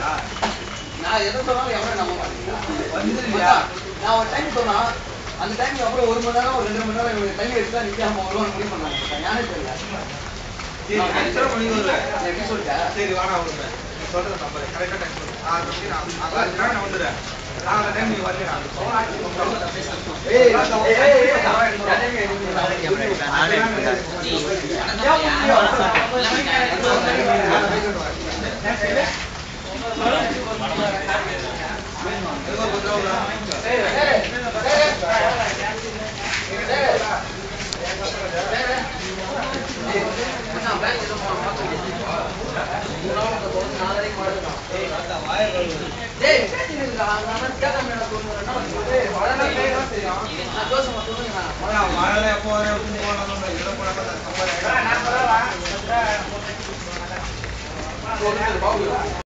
நான் எதை சொன்னாலும் எவனும் நம்ப மாட்டேங்கிறான். வந்துருவியா? நான் ஒரு டைம் சொன்னா அந்த டைம் அப்புறம் ஒரு மணி நேரம் ஒரு ரெண்டு மணி நேரம் இவங்க கையை வச்சு தான் நிக்காம வருவான்னு முடிவு பண்ணாங்க ஞானே தெரியல சரி, நான் எத்தனை மணிக்கு வருவேன்? நீ எப்படி சொல்லிட்ட சரி, வா, நான் வருவேன். நீ சொல்றதை நம்புறேன். correct ஆ time சொல்லு. ஆறு மணிக்கு நான் ஆறு அஞ்சு நான் வந்துடுறேன். நான் அந்த time நீ வரலையா? ஏய், ஏய், ஏய், ஏய், ஏய், எதுக்கு ஒரு பத்து ரூபா விடுறேன்? அதான் மழையில எப்போ வர எப்போ போனாலும் எவ்வளோ போனாலும் அது சம்பாதிக்கலாம். ஏய்